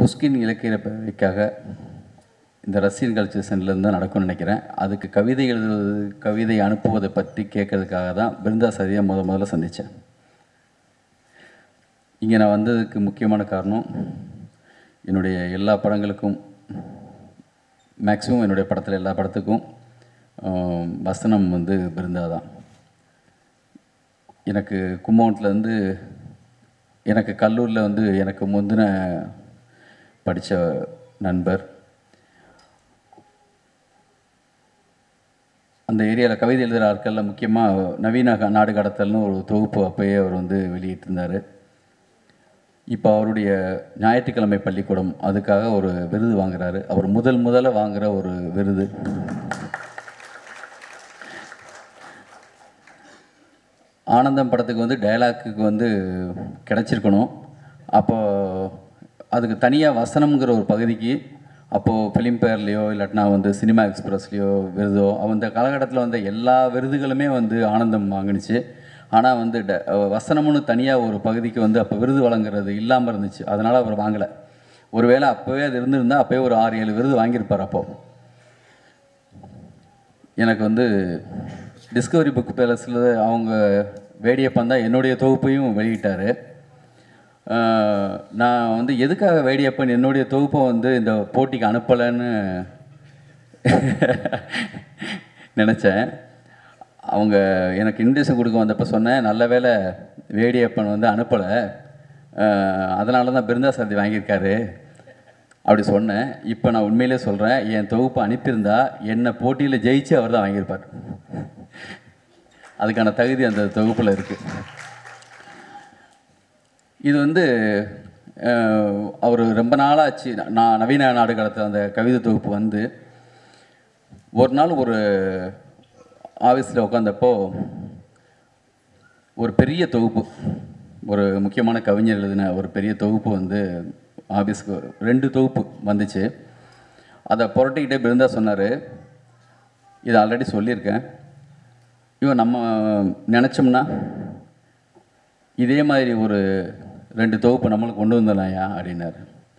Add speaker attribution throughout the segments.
Speaker 1: Pushkin இலக்கிய பேரவைக்காக இந்த Russian culture சென்டர்லேருந்து தான் நடக்கும்னு நினைக்கிறேன் அதுக்கு கவிதை எழுதுவது கவிதை அனுப்புவதை பற்றி கேட்கறதுக்காக தான் பிருந்தா சதியை முத முதல்ல சந்தித்தேன் இங்கே நான் வந்ததுக்கு முக்கியமான காரணம் என்னுடைய எல்லா படங்களுக்கும் மேக்ஸிமம் என்னுடைய படத்தில் எல்லா படத்துக்கும் ஆம், வசனம் வந்து பிருந்தா தான் எனக்கு கும்பகோணத்துலேருந்து எனக்கு கல்லூரியில் வந்து எனக்கு முந்தின படித்த நண்பர் அந்த ஏரியாவில் கவிதை எழுதுகிற ஆட்களில் முக்கியமாக நவீன க- நாடு கடத்தல்னு ஒரு தொகுப்பு அப்போயே அவர் வந்து வெளியிட்டிருந்தார் இப்போ அவருடைய ஞாயிற்றுக்கிழமை பள்ளிக்கூடம் அதுக்காக ஒரு விருது வாங்குறாரு அவர் முதல் முதல்ல வாங்குற ஒரு விருது ஆனந்தம் படத்துக்கு வந்து டயலாக்குக்கு வந்து கிடச்சிருக்கணும் அப்போ அதுக்கு தனியாக வசனம்ங்கிற ஒரு பகுதிக்கு அப்போது ஃபிலிம் பேர்லேயோ இல்லாட்டினா வந்து சினிமா எக்ஸ்பிரஸ்லேயோ விருதோ அந்த காலகட்டத்தில் வந்த எல்லா விருதுகளுமே வந்து ஆனந்தம் வாங்கினுச்சு ஆனால் வந்து ட வசனம்னு தனியாக ஒரு பகுதிக்கு வந்து அப்போ விருது வழங்குறது இல்லாமல் இருந்துச்சு அதனால் அவர் வாங்கலை ஒருவேளை அப்போவே அது இருந்திருந்தா அப்போவே ஒரு ஆறு ஏழு விருது வாங்கியிருப்பார் அப்போது எனக்கு வந்து டிஸ்கவரி புக் பேலஸில் அவங்க வேடியப்பன் தான் என்னுடைய தொகுப்பையும் வெளியிட்டார் நான் வந்து எதுக்காக வேடியப்பன் என்னுடைய தொகுப்பை வந்து இந்த போட்டிக்கு அனுப்பலைன்னு நினச்சேன் அவங்க எனக்கு இன்விடேஷன் கொடுக்க வந்தப்போ சொன்னேன் நல்ல வேளை வேடியப்பன் வந்து அனுப்பலை அதனால தான் பிருந்தா சாரதி வாங்கியிருக்காரு அப்படி சொன்னேன் இப்போ நான் உண்மையிலே சொல்கிறேன் என் தொகுப்பு அனுப்பியிருந்தா என்னை போட்டியில் ஜெயிச்சு அவர் தான் வாங்கியிருப்பார் அதுக்கான தகுதி அந்த தொகுப்பில் இருக்குது இது வந்து அவர் ரொம்ப நாளாச்சு நான் நவீன நாடு கடத்த அந்த கவிதை தொகுப்பு வந்து ஒரு நாள் ஒரு ஆஃபீஸில் உட்காந்தப்போ ஒரு பெரிய தொகுப்பு ஒரு முக்கியமான கவிஞர் எழுதின ஒரு பெரிய தொகுப்பு வந்து ஆஃபீஸ்க்கு ரெண்டு தொகுப்பு வந்துச்சு அதை புரட்டிக்கிட்டே பிருந்தா சொன்னார் இதை ஆல்ரெடி சொல்லியிருக்கேன் இவன் நம்ம நினச்சோம்னா இதே மாதிரி ஒரு ரெண்டு தொகுப்பு நம்மளுக்கு கொண்டு வந்துடலாம்யா அப்படின்னாரு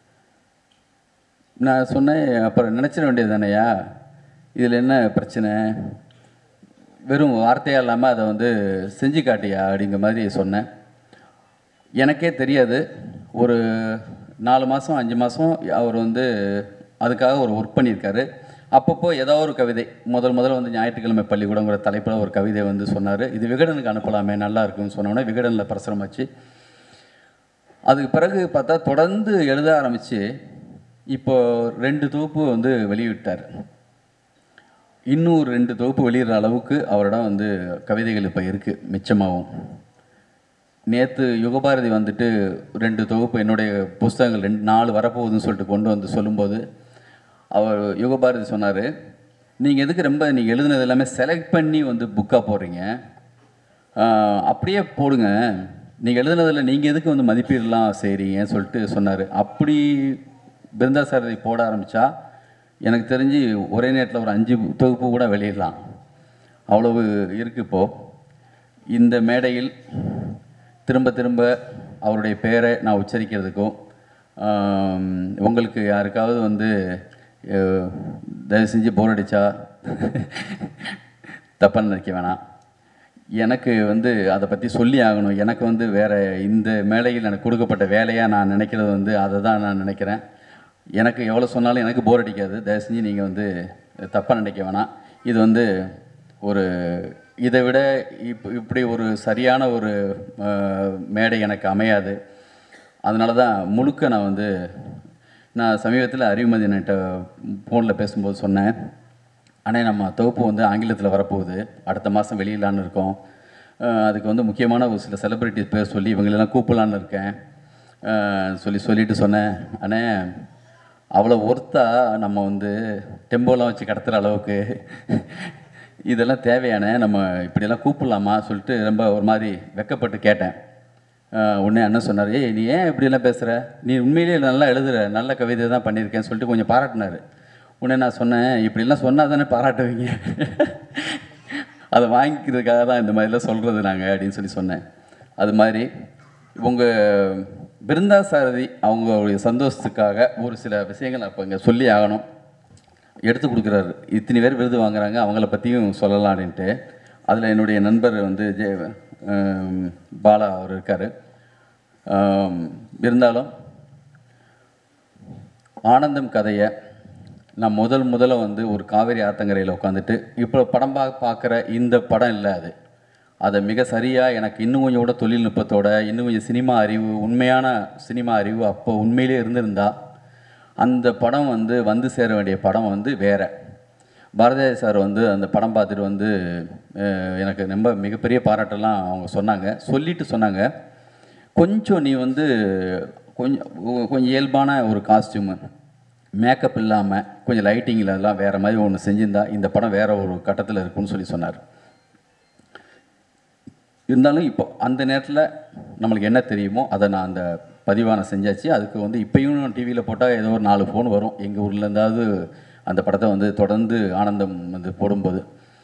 Speaker 1: நான் சொன்னேன் அப்புறம் நினச்சிட வேண்டியது தானேயா இதில் என்ன பிரச்சனை வெறும் வார்த்தையாக இல்லாமல் அதை வந்து செஞ்சு காட்டியா அப்படிங்கிற மாதிரி சொன்னேன் எனக்கே தெரியாது ஒரு நாலு மாதம் அஞ்சு மாதம் அவர் வந்து அதுக்காக ஒரு ஒர்க் பண்ணியிருக்காரு அப்பப்போ ஏதோ ஒரு கவிதை முதல் முதல்ல வந்து ஞாயிற்றுக்கிழமை பள்ளிக்கூடங்கிற தலைப்பில் ஒரு கவிதை வந்து சொன்னார் இது விகடனுக்கு அனுப்பலாமே நல்லா இருக்குன்னு சொன்னோன்னே விகடனில் பிரசுரம் வச்சு அதுக்கு பிறகு பார்த்தா தொடர்ந்து எழுத ஆரம்பித்து இப்போ ரெண்டு தொகுப்பு வந்து வெளியிட்டார் இன்னும் ஒரு ரெண்டு தொகுப்பு வெளியிடுற அளவுக்கு அவரிடம் வந்து கவிதைகள் இப்போ இருக்குது மிச்சமாகவும் நேற்று யுகபாரதி வந்துட்டு ரெண்டு தொகுப்பு என்னுடைய புஸ்தகங்கள் ரெண்டு நாலு வரப்போகுதுன்னு சொல்லிட்டு கொண்டு வந்து சொல்லும்போது அவர் யுகபாரதி சொன்னார் நீங்கள் எதுக்கு ரொம்ப நீங்கள் எழுதுனது எல்லாமே செலக்ட் பண்ணி வந்து புக்காக போடுறீங்க ஆஹ், அப்படியே போடுங்க நீங்கள் எழுதுனதில் நீங்கள் எதுக்கு வந்து மதிப்பீடுலாம் செய்கிறீங்கன்னு சொல்லிட்டு சொன்னார் அப்படி பிருந்தா சாரதி போட ஆரம்பித்தா எனக்கு தெரிஞ்சு ஒரே நேரத்தில் ஒரு அஞ்சு தொகுப்பு கூட வெளியிடலாம் அவ்வளவு இருக்குது இப்போது இந்த மேடையில் திரும்ப திரும்ப அவருடைய பெயரை நான் உச்சரிக்கிறதுக்கும் ஆம், உங்களுக்கு யாருக்காவது வந்து அஹ், தயவு செஞ்சு போர் அடித்தா தப்பாக நினைக்க வேணாம் எனக்கு வந்து அதை பற்றி சொல்லி ஆகணும் எனக்கு வந்து வேறு இந்த மேடையில் எனக்கு கொடுக்கப்பட்ட வேலையாக நான் நினைக்கிறது வந்து அதை தான் நான் நினைக்கிறேன் எனக்கு எவ்வளோ சொன்னாலும் எனக்கு போர் அடிக்காது தயவு செஞ்சு நீங்கள் வந்து தப்பாக நினைக்க வேணாம் இது வந்து ஒரு இதை விட இப் இப்படி ஒரு சரியான ஒரு அஹ், மேடை எனக்கு அமையாது அதனால தான் முழுக்க நான் வந்து நான் சமீபத்தில் அறிவுமதி என்கிட்ட ஃபோனில் பேசும்போது சொன்னேன் ஆனால் நம்ம தொகுப்பு வந்து ஆங்கிலத்தில் வரப்போகுது அடுத்த மாதம் வெளியிடலான்னு இருக்கோம் அஹ் அதுக்கு வந்து முக்கியமான ஒரு சில செலிப்ரிட்டிஸ் பேர் சொல்லி இவங்களெல்லாம் கூப்பிடலான்னு இருக்கேன் அஹ் சொல்லி சொல்லிட்டு சொன்னேன் அண்ணே அவ்வளோ ஒர்த்தா நம்ம வந்து டெம்போலாம் வச்சு கடத்துகிற அளவுக்கு இதெல்லாம் தேவையானே நம்ம இப்படியெல்லாம் கூப்பிடலாமா சொல்லிட்டு ரொம்ப ஒரு மாதிரி வெக்கப்பட்டு கேட்டேன் ஆஹ் உடனே அண்ணன் சொன்னார் ஏய் நீ ஏன் இப்படியெல்லாம் பேசுகிற நீ உண்மையிலேயே நல்லா எழுதுற நல்ல கவிதை தான் பண்ணியிருக்கேன்னு சொல்லிட்டு கொஞ்சம் பாராட்டினார் உடனே நான் சொன்னேன் இப்படிலாம் சொன்னால் தானே பாராட்டுவீங்க அதை வாங்கிக்கிறதுக்காக தான் இந்த மாதிரிலாம் சொல்கிறது நாங்கள் அப்படின்னு சொல்லி சொன்னேன் அது மாதிரி உங்கள் பிருந்தா சாரதி அவங்களுடைய சந்தோஷத்துக்காக ஒரு சில விஷயங்கள் நான் இப்போ இங்கே சொல்லி ஆகணும் எடுத்து கொடுக்குறாரு இத்தனை பேர் விருது வாங்குறாங்க அவங்கள பற்றியும் சொல்லலாம் அப்படின்ட்டு அதில் என்னுடைய நண்பர் வந்து ஜெய ஆம், பாலா அவர் இருக்கார் இருந்தாலும் ஆனந்தம் கதையை நான் முதல் முதல்ல வந்து ஒரு காவேரி ஆத்தங்கரையில் உட்காந்துட்டு இப்போ படம் பா பார்க்குற இந்த படம் இல்லை அது அதை மிக சரியாக எனக்கு இன்னும் கொஞ்சம் கூட தொழில்நுட்பத்தோட இன்னும் கொஞ்சம் சினிமா அறிவு உண்மையான சினிமா அறிவு அப்போ உண்மையிலே இருந்திருந்தா அந்த படம் வந்து வந்து சேர வேண்டிய படம் வந்து வேற பாரதியார் சார் வந்து அந்த படம் பார்த்துட்டு வந்து அஹ், எனக்கு ரொம்ப மிகப்பெரிய பாராட்டெல்லாம் அவங்க சொன்னாங்க சொல்லிட்டு சொன்னாங்க கொஞ்சம் நீ வந்து கொஞ்சம் உ- கொஞ்சம் இயல்பான ஒரு காஸ்டியூமு மேக்கப் இல்லாமல் கொஞ்சம் லைட்டிங்கில் எல்லாம் வேறு மாதிரி ஒன்று செஞ்சிருந்தா இந்த படம் வேற ஒரு கட்டத்தில் இருக்கும்னு சொல்லி சொன்னார் இருந்தாலும் இப்போ அந்த நேரத்தில் நம்மளுக்கு என்ன தெரியுமோ அதை நான் அந்த பதிவான செஞ்சாச்சு அதுக்கு வந்து இப்பயும் டிவியில் போட்டால் ஏதோ ஒரு நாலு ஃபோன் வரும் எங்கள் ஊர்ல இருந்தாவது அந்த படத்தை வந்து தொடர்ந்து ஆனந்தம் வந்து போடும்போது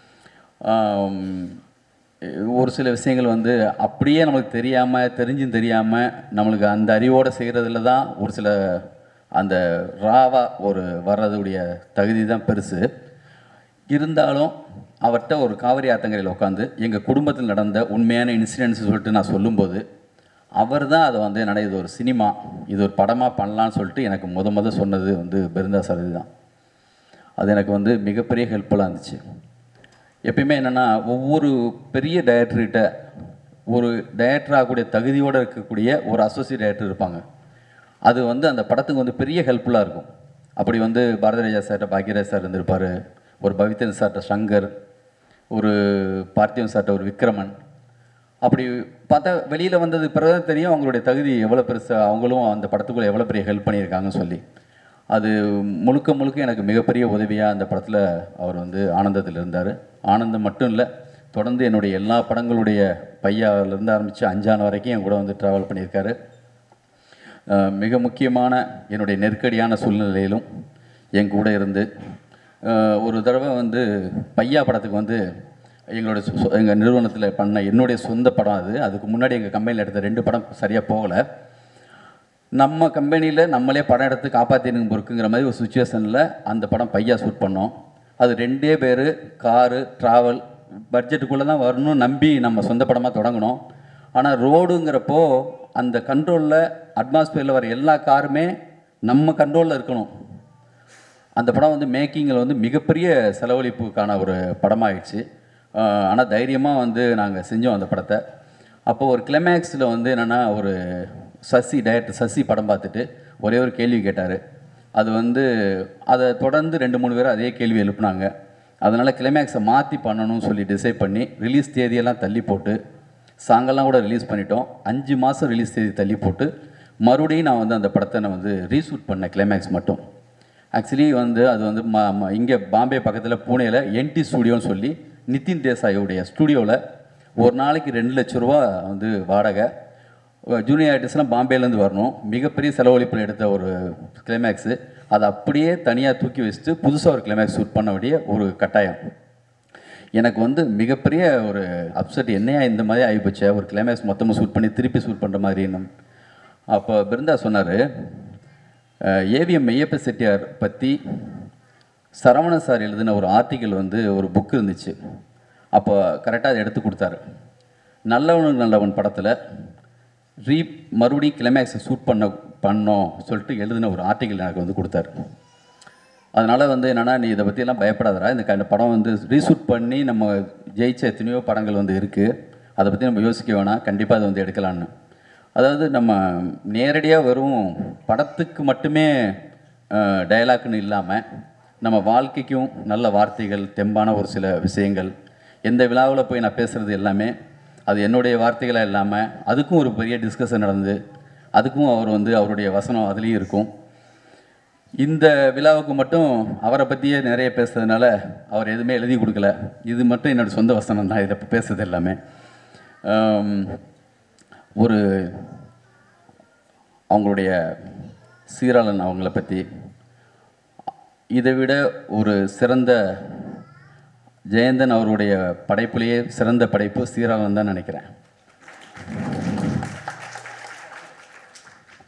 Speaker 1: ஆம், ஒரு சில விஷயங்கள் வந்து அப்படியே நம்மளுக்கு தெரியாமல் தெரிஞ்சும் தெரியாமல் நம்மளுக்கு அந்த அறிவோடு செய்கிறதுல தான் ஒரு சில அந்த ராவா ஒரு வர்றதுடைய தகுதி தான் பெருசு இருந்தாலும் அவர்கிட்ட ஒரு காவிரி ஆத்தங்கரையில் உட்காந்து எங்கள் குடும்பத்தில் நடந்த உண்மையான இன்சிடென்ட்ஸ் சொல்லிட்டு நான் சொல்லும்போது அவர் தான் அதை வந்து நட இது ஒரு சினிமா இது ஒரு படமாக பண்ணலான்னு சொல்லிட்டு எனக்கு முத முத சொன்னது வந்து பெருந்தா சாரதி தான் அது எனக்கு வந்து மிகப்பெரிய ஹெல்ப்ஃபுல்லாக இருந்துச்சு எப்பயுமே என்னென்னா ஒவ்வொரு பெரிய டைரக்டர்கிட்ட ஒரு டைரக்டர் ஆகக்கூடிய தகுதியோடு இருக்கக்கூடிய ஒரு அசோசியேட் டைரக்டர் இருப்பாங்க அது வந்து அந்த படத்துக்கு வந்து பெரிய ஹெல்ப்ஃபுல்லாக இருக்கும் அப்படி வந்து பாரதிராஜா சார்கிட்ட பாக்யராஜ் சார் இருந்திருப்பார் ஒரு பவித்ரன் சார்கிட்ட சங்கர் ஒரு பார்த்திவன் சார்கிட்ட ஒரு விக்ரமன் அப்படி பார்த்தா வெளியில் வந்தது பிறகு தான் தெரியும் அவங்களுடைய தகுதி எவ்வளோ பெருசு அவங்களும் அந்த படத்துக்குள்ளே எவ்வளோ பெரிய ஹெல்ப் பண்ணியிருக்காங்கன்னு சொல்லி அது முழுக்க முழுக்க எனக்கு மிகப்பெரிய உதவியாக அந்த படத்தில் அவர் வந்து ஆனந்தத்தில் இருந்தார் ஆனந்தம் மட்டும் இல்லை தொடர்ந்து என்னுடைய எல்லா படங்களுடைய பையாவிலேருந்து ஆரம்பித்து அஞ்சான வரைக்கும் என் கூட வந்து ட்ராவல் பண்ணியிருக்காரு அஹ் மிக முக்கியமான என்னுடைய நெருக்கடியான சூழ்நிலையிலும் என் கூட இருந்து அஹ் ஒரு தடவை வந்து பையா படத்துக்கு வந்து எங்களோட எங்கள் நிறுவனத்தில் பண்ண என்னுடைய சொந்த படம் அது அதுக்கு முன்னாடி எங்கள் கம்பெனியில் எடுத்த ரெண்டு படம் சரியாக போகலை நம்ம கம்பெனியில் நம்மளே படம் எடுத்து காப்பாற்றினுங்க பொறுக்குங்கிற மாதிரி ஒரு சுச்சுவேஷனில் அந்த படம் பையா ஷூட் பண்ணோம் அது ரெண்டே பேர் காரு ட்ராவல் பட்ஜெட்டுக்குள்ளே தான் வரணும்னு நம்பி நம்ம சொந்த படமாக தொடங்கினோம் ஆனால் ரோடுங்கிறப்போ அந்த கண்ட்ரோலில் அட்மாஸ்பியரில் வர எல்லா காருமே நம்ம கண்ட்ரோலில் இருக்கணும் அந்த படம் வந்து மேக்கிங்கில் வந்து மிகப்பெரிய செலவழிப்புக்கான ஒரு படமாயிடுச்சு ஆனால் தைரியமாக வந்து நாங்கள் செஞ்சோம் அந்த படத்தை அப்போ ஒரு கிளைமேக்ஸில் வந்து என்னென்னா ஒரு சசி டைரக்டர் சசி படம் பார்த்துட்டு ஒரே ஒரு கேள்வி கேட்டார் அது வந்து அதை தொடர்ந்து ரெண்டு மூணு பேர் அதே கேள்வி எழுப்புனாங்க அதனால் கிளைமேக்ஸை மாற்றி பண்ணணும்னு சொல்லி டிசைட் பண்ணி ரிலீஸ் தேதியெல்லாம் தள்ளி போட்டு சாங்கெல்லாம் கூட ரிலீஸ் பண்ணிட்டோம் அஞ்சு மாதம் ரிலீஸ் தேதி தள்ளி போட்டு மறுபடியும் நான் வந்து அந்த படத்தை நான் வந்து ரீஷூட் பண்ணேன் கிளைமேக்ஸ் மட்டும் ஆக்சுவலி வந்து அது வந்து ம ம- இங்கே பாம்பே பக்கத்தில் பூனேயில் என்டி ஸ்டூடியோன்னு சொல்லி நிதின் தேசாயோடைய ஸ்டூடியோவில் ஒரு நாளைக்கு ரெண்டு லட்ச ரூபா வந்து வாடகை ஜூனியர் ஆர்டிஸ்ட்லாம் பாம்பேலேருந்து வரணும் மிகப்பெரிய செலவழிப்பில் எடுத்த ஒரு கிளைமேக்ஸு அதை அப்படியே தனியாக தூக்கி வச்சுட்டு புதுசாக ஒரு கிளைமேக்ஸ் ஷூட் பண்ண வேண்டிய ஒரு கட்டாயம் எனக்கு வந்து மிகப்பெரிய ஒரு அப்செட் என்னையா இந்த மாதிரி ஆகிப்போச்சு ஒரு கிளைமேக்ஸ் மொத்தமாக ஷூட் பண்ணி திருப்பி ஷூட் பண்ணுற மாதிரி அப்போ பிருந்தா சொன்னார் ஏவிஎம் மெய்யப்ப செட்டியார் பற்றி சரவண சார் எழுதின ஒரு ஆர்டிக்கல் வந்து ஒரு புக் இருந்துச்சு அப்போ கரெக்டாக அதை எடுத்து கொடுத்தாரு நல்லவனுக்கு நல்லவன் படத்தில் ரீ மறுபடியும் கிளைமேக்ஸை ஷூட் பண்ண பண்ணோம் சொல்லிட்டு எழுதின ஒரு ஆர்டிக்கல் எனக்கு வந்து கொடுத்தாரு அதனால் வந்து என்னென்னா நீ இதை பற்றியெல்லாம் பயப்படாதடா இந்த க- இந்த படம் வந்து ரீஷூட் பண்ணி நம்ம ஜெயிச்ச எத்தனையோ படங்கள் வந்து இருக்குது அதை பற்றி நம்ம யோசிக்க வேணாம் கண்டிப்பாக அதை வந்து எடுக்கலான்னு அதாவது நம்ம நேரடியாக வெறும் படத்துக்கு மட்டுமே டயலாக்னு இல்லாமல் நம்ம வாழ்க்கைக்கும் நல்ல வார்த்தைகள் தெம்பான ஒரு சில விஷயங்கள் எந்த விழாவில் போய் நான் பேசுகிறது எல்லாமே அது என்னுடைய வார்த்தைகளாக இல்லாமல் அதுக்கும் ஒரு பெரிய டிஸ்கஷன் நடந்து அதுக்கும் அவர் வந்து அவருடைய வசனம் அதுலேயும் இருக்கும் இந்த விழாவுக்கு மட்டும் அவரை பற்றியே நிறைய பேசுறதுனால அவர் எதுவுமே எழுதி கொடுக்கல இது மட்டும் என்னோட சொந்த வசனம் தான் இதை பேசுறது எல்லாமே ஆம், ஒரு அவங்களுடைய சீராளன் அவங்கள பற்றி இதை விட ஒரு சிறந்த ஜெயந்தன் அவருடைய படைப்புலேயே சிறந்த படைப்பு சீராளன் தான் நினைக்கிறேன்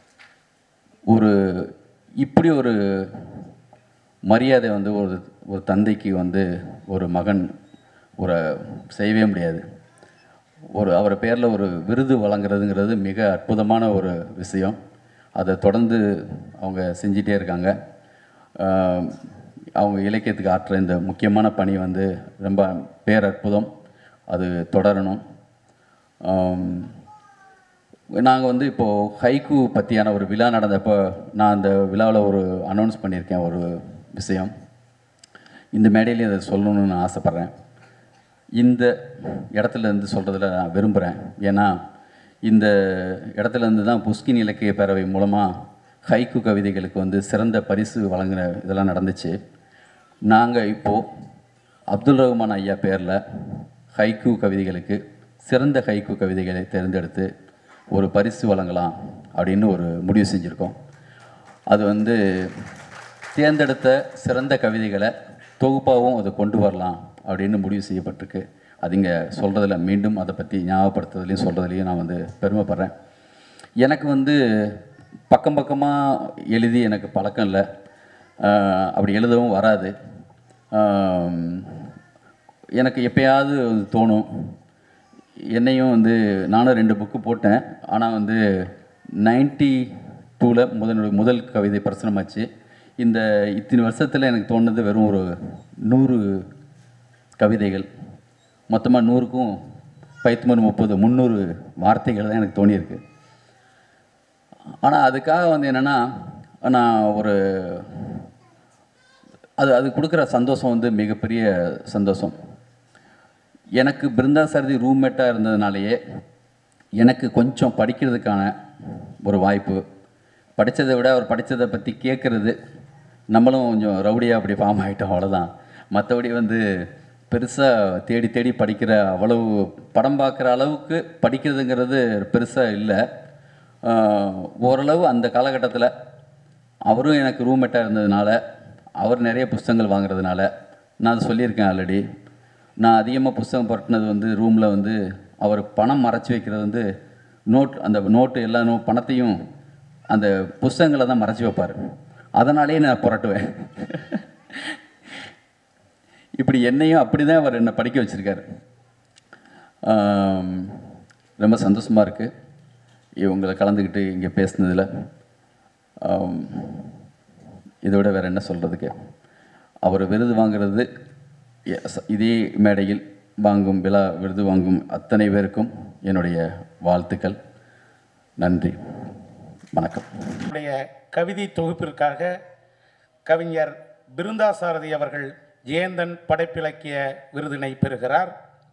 Speaker 1: ஒரு இப்படி ஒரு மரியாதை வந்து ஒரு ஒரு தந்தைக்கு வந்து ஒரு மகன் ஒரு செய்யவே முடியாது ஒரு அவர் பேரில் ஒரு விருது வழங்குறதுங்கிறது மிக அற்புதமான ஒரு விஷயம் அதை தொடர்ந்து அவங்க செஞ்சிட்டே இருக்காங்க ஆஹ் அவங்க இலக்கியத்துக்கு ஆற்றுற இந்த முக்கியமான பணி வந்து ரொம்ப பேரற்புதம் அது தொடரணும் நாங்கள் வந்து இப்போது ஹைக்கு பற்றியான ஒரு விழா நடந்தப்போ நான் அந்த விழாவில் ஒரு அனௌன்ஸ் பண்ணியிருக்கேன் ஒரு விஷயம் இந்த மேடையிலையும் அதை சொல்லணும்னு நான் ஆசைப்பட்றேன் இந்த இடத்துல இருந்து சொல்கிறதுல நான் விரும்புகிறேன் ஏன்னா இந்த இடத்துல இருந்து தான் புஷ்கின் இலக்கிய பேரவை மூலமாக ஹைக்கு கவிதைகளுக்கு வந்து சிறந்த பரிசு வழங்கின இதெல்லாம் நடந்துச்சு நாங்கள் இப்போது அப்துல் ரஹ்மான் ஐயா பேரில் ஹைக்கு கவிதைகளுக்கு சிறந்த ஹைக்கு கவிதைகளை தேர்ந்தெடுத்து ஒரு பரிசு வழங்கலாம் அப்படின்னு ஒரு முடிவு செஞ்சுருக்கோம் அது வந்து தேர்ந்தெடுத்த சிறந்த கவிதைகளை தொகுப்பாகவும் அதை கொண்டு வரலாம் அப்படின்னு முடிவு செய்யப்பட்டிருக்கு அது இங்கே சொல்கிறதுல மீண்டும் அதை பற்றி ஞாபகப்படுத்துறதுலையும் சொல்கிறதுலையும் நான் வந்து பெருமைப்படுறேன் எனக்கு வந்து பக்கம் பக்கமாக எழுதி எனக்கு பழக்கம் இல்லை ஆஹ் அப்படி எழுதவும் வராது ஆம், எனக்கு எப்பயாவது வந்து தோணும் என்னையும் வந்து நானும் ரெண்டு புக்கு போட்டேன் ஆனால் வந்து நைன்டி டூவில் முதல் முதல் கவிதை பிரசனமாச்சு இந்த இத்தனை வருஷத்தில் எனக்கு தோணுது வெறும் ஒரு நூறு கவிதைகள் மொத்தமாக நூறுக்கும் பைத்துமன் முப்பது முந்நூறு வார்த்தைகள் தான் எனக்கு தோணியிருக்கு ஆனால் அதுக்காக வந்து என்னென்னா நான் ஒரு அது அது கொடுக்குற சந்தோஷம் வந்து மிகப்பெரிய சந்தோஷம் எனக்கு பிருந்தா சாரதி ரூம்மேட்டாக இருந்ததுனாலேயே எனக்கு கொஞ்சம் படிக்கிறதுக்கான ஒரு வாய்ப்பு படித்ததை விட அவர் படித்ததை பற்றி கேட்குறது நம்மளும் கொஞ்சம் ரவுடியாக அப்படி ஃபார்ம் ஆகிட்டோம் அவ்வளோதான் மற்றபடி வந்து பெருசாக தேடி தேடி படிக்கிற அவ்வளவு படம் பார்க்குற அளவுக்கு படிக்கிறதுங்கிறது பெருசாக இல்லை ஆஹ் ஓரளவு அந்த காலகட்டத்தில் அவரும் எனக்கு ரூம்மேட்டாக இருந்ததுனால அவர் நிறைய புஸ்தகங்கள் வாங்குறதுனால நான் அதை சொல்லியிருக்கேன் ஆல்ரெடி நான் அதிகமாக புஸ்தகம் புரட்டினது வந்து ரூமில் வந்து அவர் பணம் மறைச்சி வைக்கிறது வந்து நோட் அந்த நோட்டு எல்லா நோ பணத்தையும் அந்த புஸ்தகங்களை தான் மறைச்சி வைப்பார் அதனாலேயே நான் புரட்டுவேன் இப்படி என்னையும் அப்படி தான் அவர் என்னை படிக்க வச்சுருக்காரு ஆம், ரொம்ப சந்தோஷமாக இருக்குது இவங்களை கலந்துக்கிட்டு இங்கே பேசுனதில் ஆம், இதை விட வேறு என்ன சொல்கிறதுக்கு அவர் விருது வாங்குறது எ- ச- இதே மேடையில் வாங்கும் விழா விருது வாங்கும் அத்தனை பேருக்கும் என்னுடைய வாழ்த்துக்கள் நன்றி வணக்கம்
Speaker 2: உடைய கவிதை தொகுப்பிற்காக கவிஞர் பிருந்தாசாரதி அவர்கள் ஜெயந்தன் படைப்பிலக்கிய விருதினை பெறுகிறார்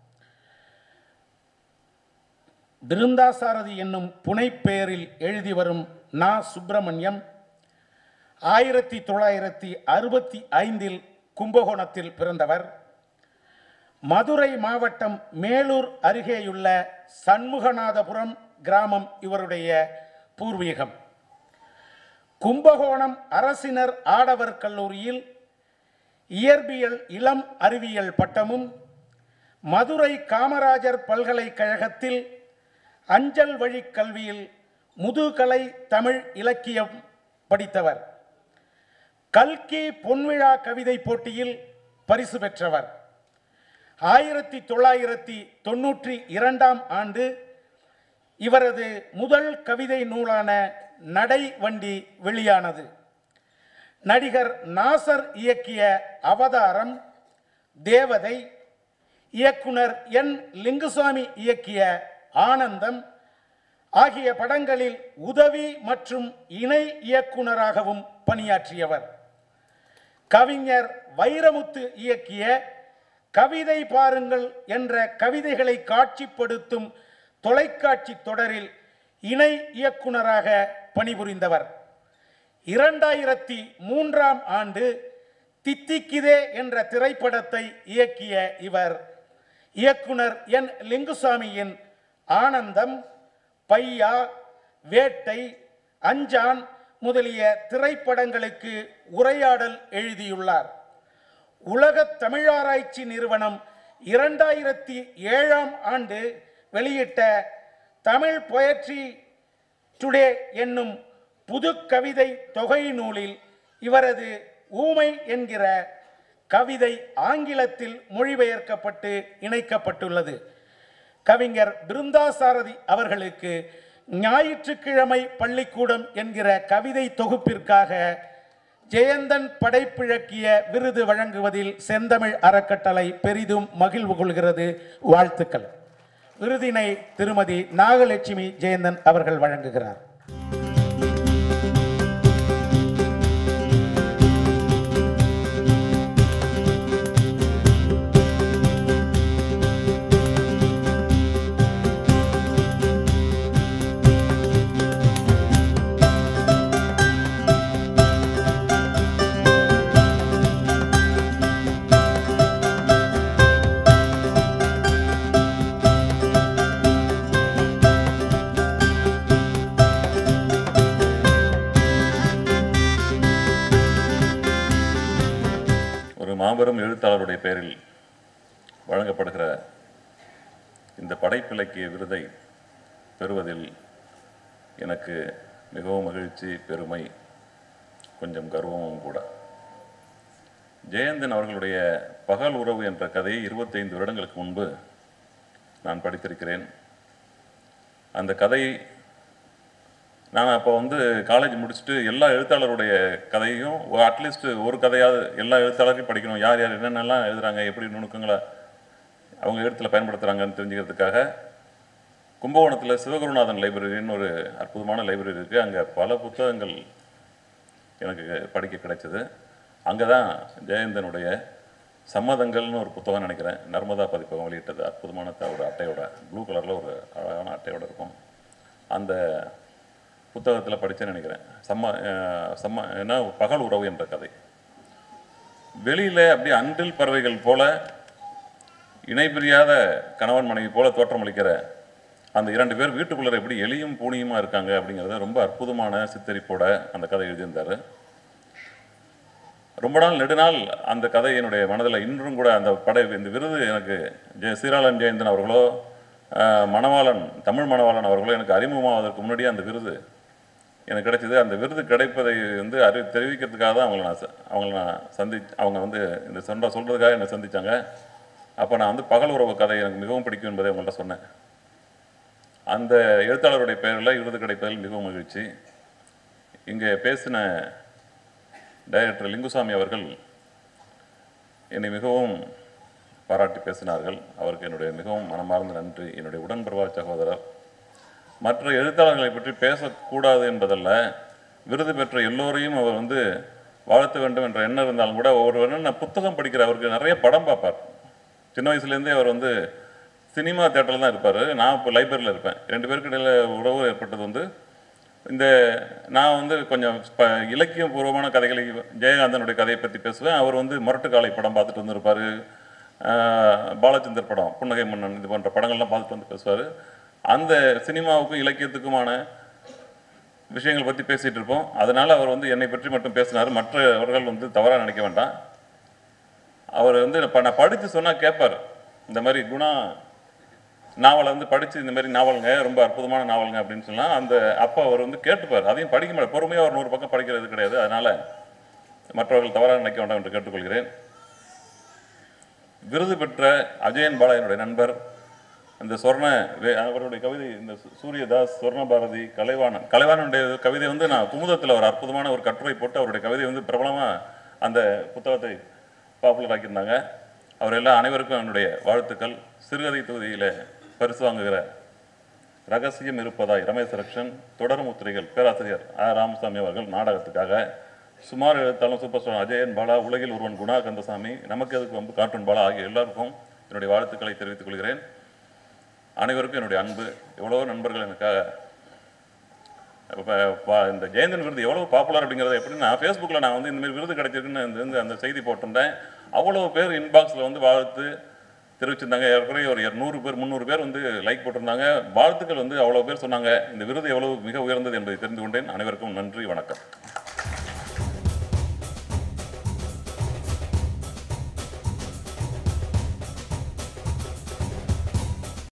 Speaker 2: பிருந்தாசாரதி என்னும் புனைப்பெயரில் எழுதி வரும் நா சுப்பிரமணியம் ஆயிரத்தி தொள்ளாயிரத்தி அறுபத்தி ஐந்தில் கும்பகோணத்தில் பிறந்தவர் மதுரை மாவட்டம் மேலூர் அருகேயுள்ள சண்முகநாதபுரம் கிராமம் இவருடைய பூர்வீகம் கும்பகோணம் அரசினர் ஆடவர் கல்லூரியில் இயற்பியல் இளம் அறிவியல் பட்டமும் மதுரை காமராஜர் பல்கலைக்கழகத்தில் அஞ்சல் வழி கல்வியில் முதுகலை தமிழ் இலக்கியம் படித்தவர் கல்கி பொன்விழா கவிதை போட்டியில் பரிசு பெற்றவர் ஆயிரத்தி தொள்ளாயிரத்தி தொண்ணூற்றி இரண்டாம் ஆண்டு இவரது முதல் கவிதை நூலான நடை வண்டி வெளியானது நடிகர் நாசர் இயக்கிய அவதாரம் தேவதை இயக்குனர் என் லிங்குசாமி இயக்கிய ஆனந்தம் ஆகிய படங்களில் உதவி மற்றும் இணை இயக்குனராகவும் பணியாற்றியவர் கவிஞர் வைரமுத்து இயக்கிய கவிதை பாருங்கள் என்ற கவிதைகளை காட்சிப்படுத்தும் தொலைக்காட்சி தொடரில் இணை இயக்குனராக பணிபுரிந்தவர் இரண்டாயிரத்தி மூன்றாம் ஆண்டு தித்திக்கிதே என்ற திரைப்படத்தை இயக்கிய இவர் இயக்குனர் என் லிங்குசாமியின் ஆனந்தம் பையா வேட்டை அஞ்சான் முதலிய திரைப்படங்களுக்கு உரையாடல் எழுதியுள்ளார் உலகத் தமிழாராய்ச்சி நிறுவனம் இரண்டாயிரத்தி ஏழாம் ஆண்டு வெளியிட்ட தமிழ் பொயட்ரி டுடே என்னும் புது கவிதை தொகை நூலில் இவரது ஊமை என்கிற கவிதை ஆங்கிலத்தில் மொழிபெயர்க்கப்பட்டு இணைக்கப்பட்டுள்ளது கவிஞர் பிருந்தாசாரதி அவர்களுக்கு ஞாயிற்றுக்கிழமை பள்ளிக்கூடம் என்கிற கவிதை தொகுப்பிற்காக ஜெயந்தன் படைப்பிழக்கிய விருது வழங்குவதில் செந்தமிழ் அறக்கட்டளை பெரிதும் மகிழ்வு கொள்கிறது வாழ்த்துக்கள் விருதினை திருமதி நாகலட்சுமி ஜெயந்தன் அவர்கள் வழங்குகிறார்
Speaker 3: ஒரு மாபெரும் எழுத்தாளருடைய பெயரில் வழங்கப்படுகிற இந்த படைப்பிலக்கிய விருதை பெறுவதில் எனக்கு மிகவும் மகிழ்ச்சி பெருமை கொஞ்சம் கர்வமும் கூட ஜெயந்தன் அவர்களுடைய பகல் உறவு என்ற கதையை இருபத்தைந்து வருடங்களுக்கு முன்பு நான் படித்திருக்கிறேன் அந்த கதை நான் அப்போ வந்து காலேஜ் முடிச்சுட்டு எல்லா எழுத்தாளருடைய கதையும் அட்லீஸ்ட் ஒரு கதையாவது எல்லா எழுத்தாளரையும் படிக்கணும் யார் யார் என்னென்னலாம் எழுதுறாங்க எப்படி நுணுக்கங்களை அவங்க எழுத்துல பயன்படுத்துகிறாங்கன்னு தெரிஞ்சுக்கிறதுக்காக கும்பகோணத்தில் சிவகுருநாதன் லைப்ரரின்னு ஒரு அற்புதமான லைப்ரரி இருக்குது அங்கே பல புத்தகங்கள் எனக்கு படிக்க கிடைச்சது அங்கே தான் ஜெயந்தனுடைய சம்மதங்கள்னு ஒரு புத்தகம் நினைக்கிறேன் நர்மதா பதிப்பகம் வெளியிட்டது அற்புதமான த- ஒரு அட்டையோட ப்ளூ கலரில் ஒரு அழகான அட்டையோட இருக்கும் அந்த புத்தகத்தில் படித்தேன்னு நினைக்கிறேன் சம்ம அஹ், சம்ம என்ன பகல் உறவு என்ற கதை வெளியில் அப்படியே அன்றில் பறவைகள் போல இணைபிரியாத கணவன் மனைவி போல தோற்றமளிக்கிற அந்த இரண்டு பேர் வீட்டுக்குள்ளே எப்படி எலியும் பூனியுமா இருக்காங்க அப்படிங்கிறத ரொம்ப அற்புதமான சித்தரிப்போட அந்த கதை எழுதியிருந்தார் ரொம்ப நாள் நெடுநாள் அந்த கதை என்னுடைய மனதில் இன்றும் கூட அந்த படை இந்த விருது எனக்கு ஜெய சீராளன் ஜெயந்தன் அவர்களோ அஹ், மணவாளன் தமிழ் மணவாளன் அவர்களோ எனக்கு அறிமுகமாவதற்கு முன்னாடியே அந்த விருது எனக்கு கிடைச்சது அந்த விருது கிடைப்பதை வந்து அறி தெரிவிக்கிறதுக்காக தான் அவங்கள நான் ச- அவங்கள நான் சந்தி அவங்க வந்து இந்த சொன்ன சொல்கிறதுக்காக என்னை சந்திச்சாங்க அப்போ நான் வந்து பகல் உறவு கதை எனக்கு மிகவும் பிடிக்கும் என்பதை அவங்கள்ட்ட சொன்னேன் அந்த எழுத்தாளருடைய பெயரில் விருது கிடைப்பதில் மிகவும் மகிழ்ச்சி இங்கே பேசின டைரக்டர் லிங்குசாமி அவர்கள் என்னை மிகவும் பாராட்டி பேசினார்கள் அவருக்கு என்னுடைய மிகவும் மனமார்ந்த நன்றி என்னுடைய உடன்பிறவாழ் சகோதரர் மற்ற எழுத்தாளர்களை பற்றி பேசக்கூடாது என்பதல்ல விருது பெற்ற எல்லோரையும் அவர் வந்து வாழ்த்த வேண்டும் என்ற எண்ணம் இருந்தாலும் கூட ஒவ்வொருவரும் நான் புத்தகம் படிக்கிற அவருக்கு நிறைய படம் பார்ப்பார் சின்ன வயசுலேருந்தே அவர் வந்து சினிமா தேட்டரில் தான் இருப்பார் நான் இப்போ லைப்ரரியில் இருப்பேன் ரெண்டு பேருக்கு இடையில உறவு ஏற்பட்டது வந்து இந்த நான் வந்து கொஞ்சம் ப இலக்கியம் பூர்வமான கதைகளை ஜெயகாந்தனுடைய கதையை பற்றி பேசுவேன் அவர் வந்து முரட்டுக்காலை படம் பார்த்துட்டு வந்திருப்பார் பாலச்சந்தர் படம் புன்னகை மன்னன் இது போன்ற படங்கள்லாம் பார்த்துட்டு வந்து பேசுவார் அந்த சினிமாவுக்கும் இலக்கியத்துக்குமான விஷயங்கள் பற்றி பேசிகிட்டு இருப்போம் அதனால் அவர் வந்து என்னை பற்றி மட்டும் பேசினார் மற்றவர்கள் வந்து தவறாக நினைக்க வேண்டாம் அவர் வந்து இப்போ நான் படித்து சொன்னால் கேட்பார் இந்த மாதிரி குணா நாவலை வந்து படித்து இந்த மாதிரி நாவலுங்க ரொம்ப அற்புதமான நாவலுங்க அப்படின்னு சொன்னால் அந்த அப்போ அவர் வந்து கேட்டுப்பார் அதையும் படிக்க மாட்டார் பொறுமையாக ஒரு நூறு பக்கம் படிக்கிறது கிடையாது அதனால் மற்றவர்கள் தவறாக நினைக்க வேண்டாம் என்று கேட்டுக்கொள்கிறேன் விருது பெற்ற அஜயன் பாலா என்னுடைய நண்பர் அந்த சொர்ண வே- அவருடைய கவிதை இந்த சூ- சூரியதாஸ் சொர்ண பாரதி கலைவாணன் கலைவாணனுடைய கவிதை வந்து நான் குமுதத்தில் ஒரு அற்புதமான ஒரு கட்டுரை போட்டு அவருடைய கவிதை வந்து பிரபலமாக அந்த புத்தகத்தை பாப்புலர் ஆக்கியிருந்தாங்க அவர் எல்லாம் அனைவருக்கும் என்னுடைய வாழ்த்துக்கள் சிறுகதை தொகுதியில் பரிசு வாங்குகிற ரகசியம் இருப்பதாய் ரமேஷ் ரக்ஷன் தொடர்முத்திரைகள் பேராசிரியர் ஆ ராமசாமி அவர்கள் நாடகத்துக்காக சுமார் எழுத்தாளர் சூப்பர் ஸ்டார் அஜயன் பாலா உலகில் ஒருவன் குணா கந்தசாமி நமக்கு எதுக்கு வந்து கார்ட்டூன் பாலா ஆகிய எல்லாருக்கும் என்னுடைய வாழ்த்துக்களை தெரிவித்துக் கொள்கிறேன் அனைவருக்கும் என்னுடைய அன்பு எவ்வளவோ நண்பர்கள் எனக்காக இப்போ பா- இந்த ஜெயந்தன் விருது எவ்வளோ பாப்புலர் அப்படிங்கிறத எப்படின்னா ஃபேஸ்புக்கில் நான் வந்து இந்த மாதிரி விருது கிடைச்சிருக்குன்னு இந்த- இந்த அந்த செய்தி போட்டிருந்தேன் அவ்வளோ பேர் இன்பாக்ஸில் வந்து வாழ்த்து தெரிவிச்சிருந்தாங்க ஏற்கனவே ஒரு நூறு பேர் முந்நூறு பேர் வந்து லைக் போட்டிருந்தாங்க வாழ்த்துக்கள் வந்து அவ்வளோ பேர் சொன்னாங்க இந்த விருது எவ்வளவு மிக உயர்ந்தது என்பதை தெரிந்து கொண்டேன் அனைவருக்கும் நன்றி வணக்கம்